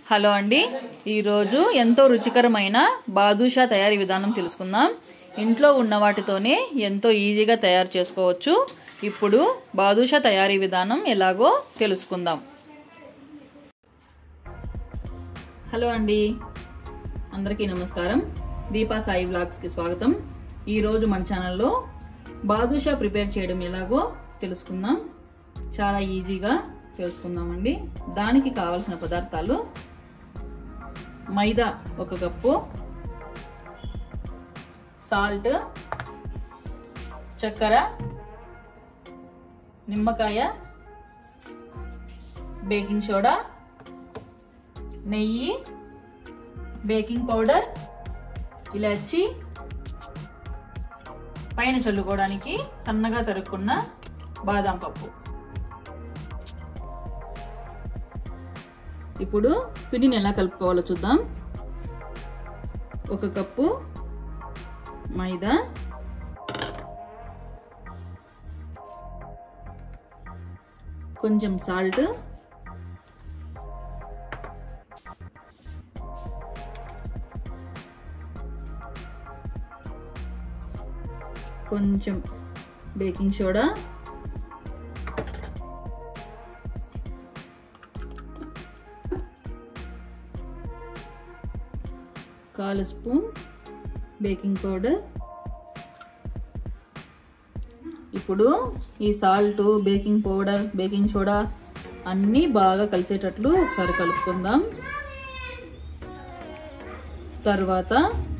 hello అండి ఈరోజు ఎంతో రుచికరమైన బాదుషా తయారీ విధానం తెలుసుకుందాం ఇంట్లో ఉన్న వాటితోనే ఎంతో ఈజీగా తయారు చేసుకోవచ్చు ఇప్పుడు బాదుషా తయారీ విధానం ఎలాగో తెలుసుకుందాం హలో అండి అందరికీ నమస్కారం దీపా సాయి వ్లాగ్స్కి స్వాగతం ఈరోజు మన ఛానల్లో బాదుషా ప్రిపేర్ చేయడం ఎలాగో తెలుసుకుందాం చాలా ఈజీగా తెలుసుకుందామండి దానికి కావలసిన పదార్థాలు మైదా ఒక కప్పు సాల్ట్ చక్కెర నిమ్మకాయ బేకింగ్ సోడా నెయ్యి బేకింగ్ పౌడర్ ఇలాచి పైన చల్లుకోవడానికి సన్నగా తరుక్కున్న బాదాం పప్పు ఇప్పుడు పిండిని ఎలా కలుపుకోవాలో చూద్దాం ఒక కప్పు మైదా కొంచెం సాల్ట్ కొంచెం బేకింగ్ సోడా కాలు స్పూన్ బేకింగ్ పౌడర్ ఇప్పుడు ఈ salt baking powder baking soda అన్నీ బాగా కలిసేటట్లు ఒకసారి కలుపుకుందాం తర్వాత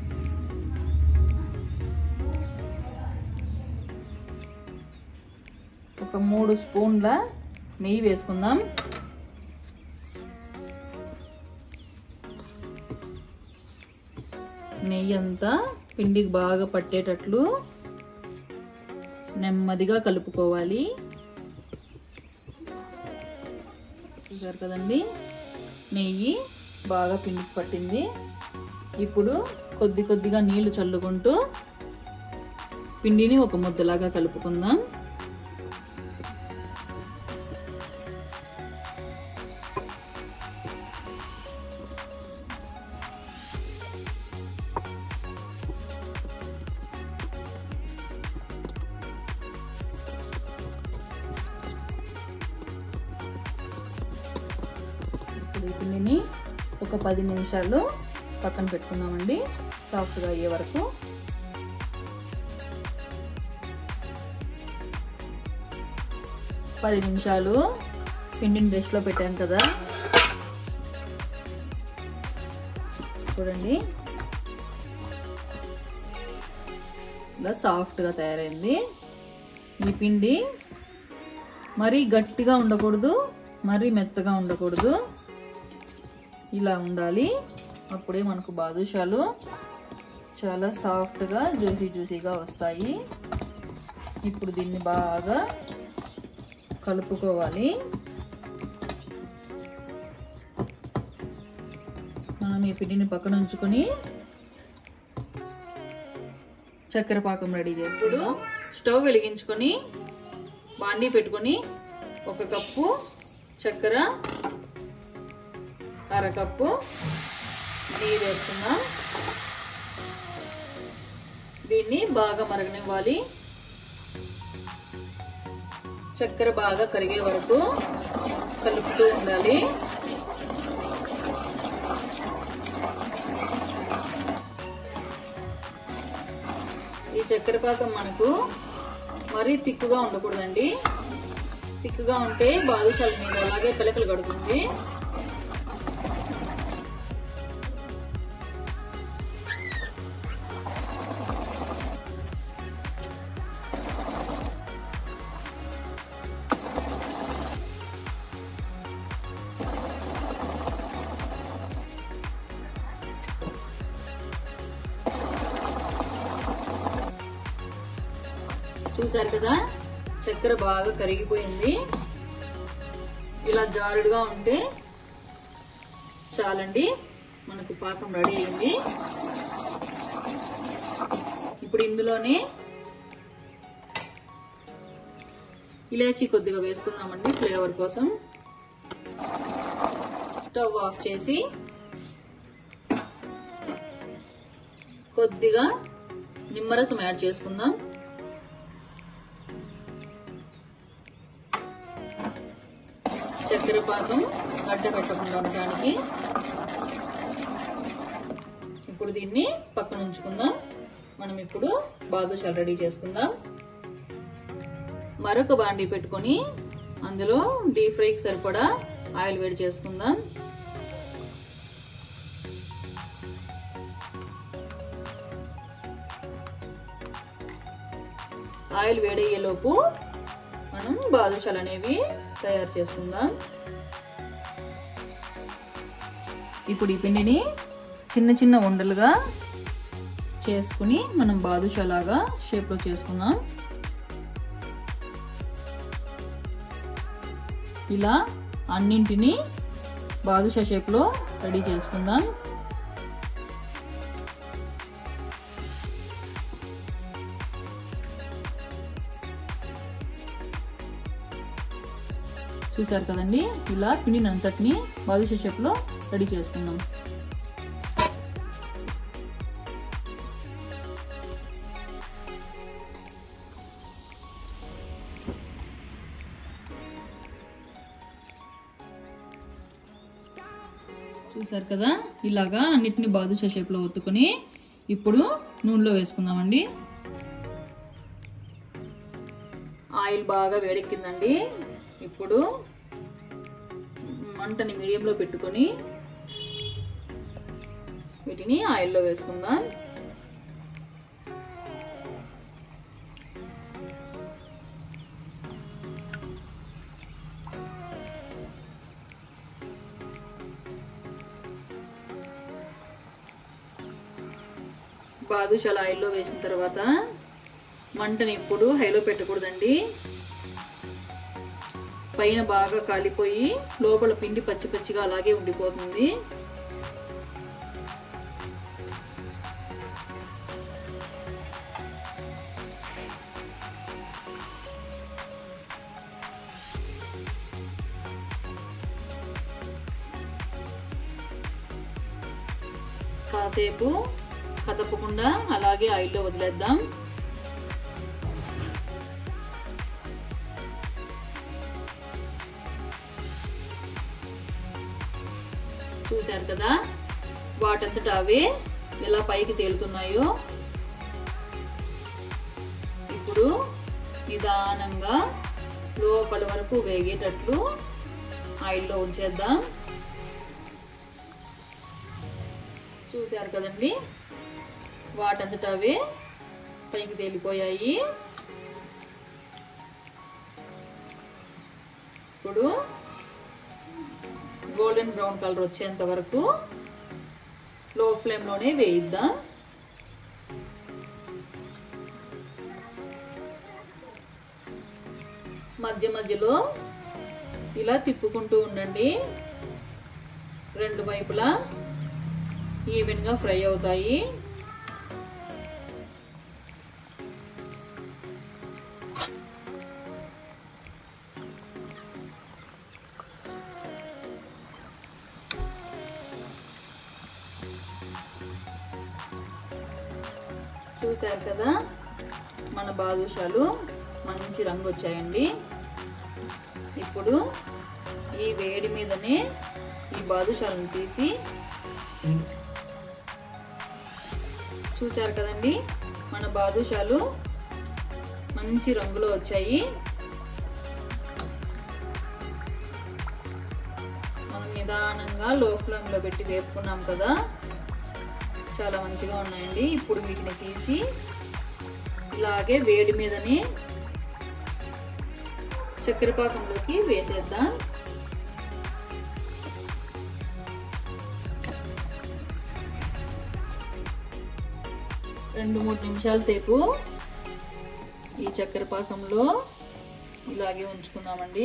ఒక మూడు స్పూన్ల నెయ్యి వేసుకుందాం నెయ్యి అంతా పిండికి బాగా పట్టేటట్లు నెమ్మదిగా కలుపుకోవాలి చూసారు కదండి నెయ్యి బాగా పిండికి పట్టింది ఇప్పుడు కొద్ది కొద్దిగా నీళ్లు చల్లుకుంటూ పిండిని ఒక ముద్దలాగా కలుపుకుందాం ఇప్పుడు ఈ పిండిని ఒక పది నిమిషాలు పక్కన పెట్టుకుందామండి సాఫ్ట్గా అయ్యే వరకు పది నిమిషాలు పిండిని రెస్ట్లో పెట్టాం కదా చూడండి ఇలా సాఫ్ట్గా తయారైంది ఈ పిండి మరీ గట్టిగా ఉండకూడదు మరీ మెత్తగా ఉండకూడదు ఇలా ఉండాలి అప్పుడే మనకు బాదుషాలు చాలా సాఫ్ట్గా జ్యూసీ జ్యూసీగా వస్తాయి ఇప్పుడు దీన్ని బాగా కలుపుకోవాలి మనం ఈ పిండిని పక్కన ఉంచుకొని చక్కెర పాకం రెడీ చేసుకుడు స్టవ్ వెలిగించుకొని బాండీ పెట్టుకొని ఒక కప్పు చక్కెర అరకప్పు నీరు వేసుకుందాం దీన్ని బాగా మరగనివ్వాలి చక్కెర బాగా కరిగే వరకు కలుపుతూ ఉండాలి ఈ చక్కెర పాకం మనకు మరీ తిక్కుగా ఉండకూడదండి తిక్కుగా ఉంటే బాదుషాల మీద అలాగే పిలకలు కడుతుంది చూసారు కదా చక్కెర బాగా కరిగిపోయింది ఇలా జారుడుగా ఉంటే చాలండి మనకు పాకం రెడీ అయింది ఇప్పుడు ఇందులోనే ఇలాచి కొద్దిగా వేసుకుందామండి ఫ్లేవర్ కోసం స్టవ్ ఆఫ్ చేసి కొద్దిగా నిమ్మరసం యాడ్ చేసుకుందాం చక్కెర పాకం గడ్డ కట్టకుండా ఉండడానికి ఇప్పుడు దీన్ని పక్కన ఉంచుకుందాం మనం ఇప్పుడు బాదుషాలు రెడీ చేసుకుందాం మరొక బాండీ పెట్టుకొని అందులో డీప్ ఫ్రైకి సరిపడా ఆయిల్ వేడి చేసుకుందాం ఆయిల్ వేడయ్యేలోపు మనం బాదుషాలు అనేవి తయారు చేసుకుందాం ఇప్పుడు ఈ పిండిని చిన్న చిన్న ఉండలుగా చేసుకుని మనం బాదుషాలాగా షేప్లో చేసుకుందాం ఇలా అన్నింటినీ బాదుషా షేప్లో రెడీ చేసుకుందాం చూసారు కదండి ఇలా పిండిని అంతటిని బాదుషా షేప్లో రెడీ చేసుకుందాం చూసారు కదా ఇలాగా అన్నిటిని బాదుషా షేప్లో ఒత్తుకొని ఇప్పుడు నూనెలో వేసుకుందామండి ఆయిల్ బాగా వేడెక్కిందండి ఇప్పుడు మంటని మీడియంలో పెట్టుకొని వీటిని ఆయిల్లో వేసుకుందాం బాదుషాలు ఆయిల్లో వేసిన తర్వాత మంటని ఇప్పుడు హైలో పెట్టకూడదండి పైన బాగా కాలిపోయి లోపల పిండి పచ్చి పచ్చిగా అలాగే ఉండిపోతుంది కాసేపు కదపకుండా అలాగే ఆయిల్లో వదిలేద్దాం చూశారు కదా వాటంతట అవే ఎలా పైకి తేలుతున్నాయో ఇప్పుడు నిదానంగా లోపల వరకు వేగేటట్లు ఆయిల్లో ఉంచేద్దాం చూశారు కదండి వాటంతట అవే పైకి తేలిపోయాయి ఇప్పుడు గోల్డెన్ బ్రౌన్ కలర్ వచ్చేంత వరకు లో ఫ్లేమ్లోనే వేయిద్దాం మధ్య మధ్యలో ఇలా తిప్పుకుంటూ ఉండండి రెండు వైపులా ఈవెన్గా ఫ్రై అవుతాయి చూశారు కదా మన బాదుషాలు మంచి రంగు వచ్చాయండి ఇప్పుడు ఈ వేడి మీదనే ఈ బాదుషాలను తీసి చూశారు కదండి మన బాదుషాలు మంచి రంగులో వచ్చాయి మనం నిదానంగా లో ఫ్లేమ్లో పెట్టి వేపుకున్నాం కదా చాలా మంచిగా ఉన్నాయండి ఇప్పుడు వీటిని తీసి ఇలాగే వేడి మీదనే చక్కెర పాకంలోకి వేసేద్దాం రెండు మూడు నిమిషాల సేపు ఈ చక్కెర పాకంలో ఇలాగే ఉంచుకుందామండి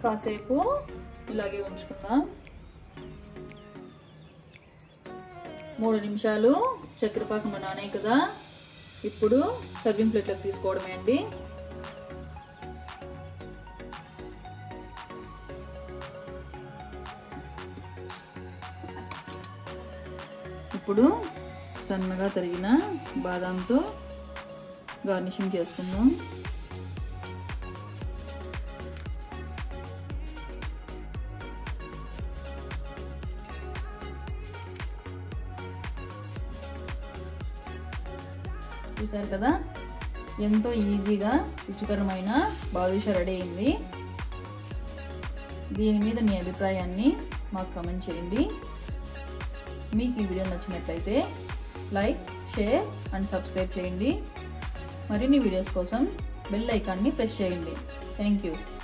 కాసేపు ఇలాగే ఉంచుకుందాం మూడు నిమిషాలు చక్కెర పాకంలో నానే కదా ఇప్పుడు సర్వింగ్ ప్లేట్లోకి తీసుకోవడమే అండి ఇప్పుడు సన్నగా తరిగిన బాదాంతో గార్నిషింగ్ చేసుకుందాం చూసారు కదా ఎంతో ఈజీగా రుచికరమైన బాదుషా రెడీ అయింది దీని మీద మీ అభిప్రాయాన్ని మాకు కమెంట్ చేయండి మీకు ఈ వీడియో నచ్చినట్లయితే లైక్ షేర్ అండ్ సబ్స్క్రైబ్ చేయండి మరిన్ని వీడియోస్ కోసం బెల్ ఐకాన్ని ప్రెస్ చేయండి థ్యాంక్ యూ